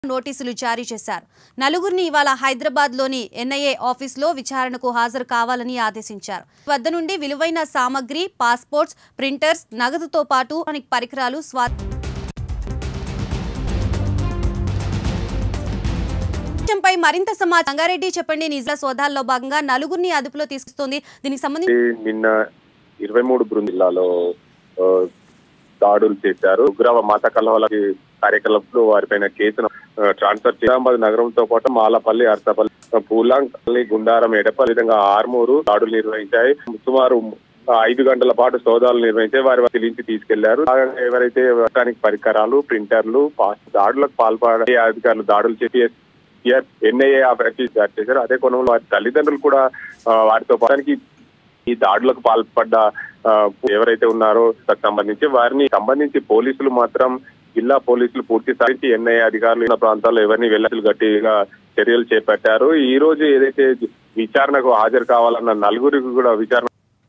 నోటీసులు జారీ చేశారు నలుగురిని ఇవాళ హైదరాబాద్ లోని ఎన్ఐఏ ఆఫీసులో విచారణకు హాజరు కావాలని ఆదేశించారు వద్ద నుండి విలువైన సామగ్రి పాస్పోర్ట్స్ ప్రింటర్స్ నగదుతో పాటు అనేక పరికరాలు స్వా విషయంపై మరింత సమాచారం రంగారెడ్డి చెప్పండి నిజ సోదాల్లో భాగంగా నలుగురిని అదుపులో తీసుకొస్తుంది దీనికి సంబంధించి నిన్న ఇరవై మూడు బృంద జిల్లాలో ఆ, దాడులు చేశారు ఉగ్రవ మత కలవలకి కార్యకలాపాలు వారిపైన కేసును ఆ, ట్రాన్స్ఫర్ నిజామాబాద్ నగరంతో పాటు మాలపల్లి అర్తపల్లి పూలాంపల్లి గుండారం ఎడపల్లి విధంగా ఆర్మూరు దాడులు నిర్వహించాయి సుమారు ఆ, ఐదు గంటల పాటు సోదాలు నిర్వహించి వారి తెలించి తీసుకెళ్లారు భాగంగా ఎవరైతే ఎలక్ట్రానిక్ పరికరాలు ప్రింటర్లు పాస్ దాడులకు పాల్పడే అధికారులు దాడులు చేసి ఎన్ఐఏ ఆఫీస్ జారీ చేశారు అదే కోణంలో వారి తల్లిదండ్రులు కూడా ఆ, వారితో పాటానికి ఈ దాడులకు పాల్పడ్డ ఆ, ఎవరైతే ఉన్నారో దానికి సంబంధించి వారిని సంబంధించి పోలీసులు మాత్రం జిల్లా పోలీసులు పూర్తి స్థాయి ఎన్ఐఏ అధికారులు ఉన్న ప్రాంతాల్లో ఎవరిని వెళ్ళట్లు గట్టిగా చర్యలు చేపట్టారు ఈ రోజు ఏదైతే విచారణకు హాజరు కావాలన్న నలుగురికి కూడా విచారణ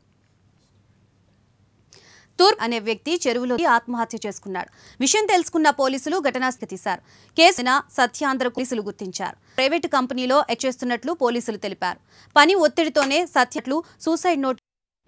తూర్ అనే వ్యక్తి చెరువులో ఆత్మహత్య చేసుకున్నాడు విషయం తెలుసుకున్న పోలీసులు ఘటనాస్థితి తీశారు కేసున సత్యాంధ్ర పోలీసులు గుర్తించారు ప్రైవేటు కంపెనీలో చేస్తున్నట్లు పోలీసులు తెలిపారు పని ఒత్తిడితోనే సత్యట్లు సూసైడ్ నోట్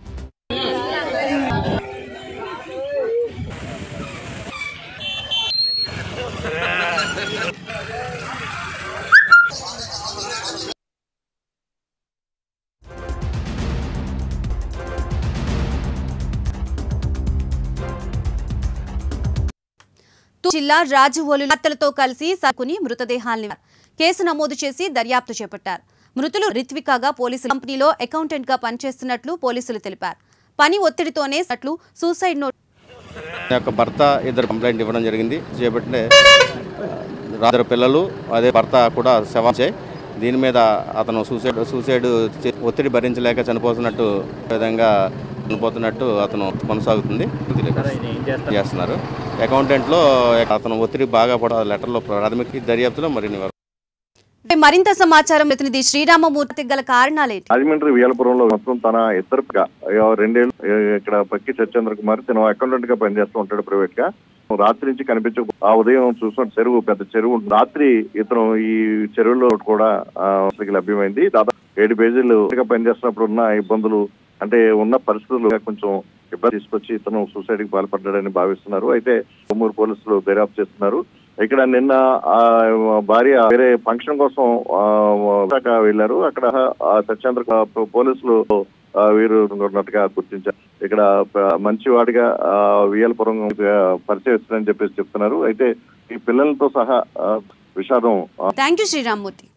తూర్పు జిల్లా రాజువోలు హత్యలతో కలిసి సరుకుని మృతదేహాల్ని కేసు నమోదు చేసి దర్యాప్తు చేపట్టారు మృతులు రిత్వికాగా పోలీసు కంపెనీలో అకౌంటెంట్ గా పనిచేస్తున్నట్లు పోలీసులు తెలిపారు పని ఒత్తిడితోనే సట్లు సూసైడ్ నోట్ నా యొక్క భర్త ఇద్దరు కంప్లైంట్ ఇవ్వడం జరిగింది చేపట్టే ఇద్దరు పిల్లలు అదే భర్త కూడా శవాచే దీని మీద అతను సూసైడ్ సూసైడ్ చే- ఒత్తిడి భరించలేక చనిపోతున్నట్టు విధంగా చనిపోతున్నట్టు అతను కొనసాగుతుంది చేస్తున్నారు అకౌంటెంట్లో అతను ఒత్తిడి బాగా పడ లెటర్లో ప్రాథమిక దర్యాప్తులో మరిన్ని వరకు మరింత సమాచారం ప్రతినిధి శ్రీరామమూర్తి గల కారణాలేంటి రాజమండ్రి వియలపురంలో మొత్తం తన ఇద్దరు రెండేళ్ళు ఏ, ఇక్కడ పక్కి సత్యేంద్ర కుమార్ తను అకౌంటెంట్ గా పనిచేస్తూ ఉంటాడు ప్రైవేట్ గా రాత్రి నుంచి కనిపించ ఆ ఉదయం చూసిన చెరువు పెద్ద చెరువు ఉంటుంది. రాత్రి ఇతను ఈ చెరువులో కూడా ఆ, అతనికి లభ్యమైంది దాదాపు ఏడు పేజీలు గా పనిచేస్తున్నప్పుడు ఉన్న ఇబ్బందులు అంటే ఉన్న పరిస్థితులు కొంచెం ఇబ్బంది తీసుకొచ్చి ఇతను సూసైడ్ కి పాల్పడ్డాడని భావిస్తున్నారు అయితే కొమ్మూరు పోలీసులు దర్యాప్తు చేస్తున్నారు ఇక్కడ నిన్న ఆ భార్య వేరే ఫంక్షన్ కోసం ఆ, విశాఖ వెళ్ళారు అక్కడ ఆ సత్యేంద్ర కు- పోలీసులు ఆ, వీరు ఉన్నట్టుగా గుర్తించారు ఇక్కడ ప- మంచివాడిగా ఆ, వియలపురం ఆ, పరిచయం ఇస్తారని చెప్పేసి చెప్తున్నారు అయితే ఈ పిల్లలతో సహా ఆ, విషాదం ఆ, థ్యాంక్ యూ శ్రీరామ్మూర్తి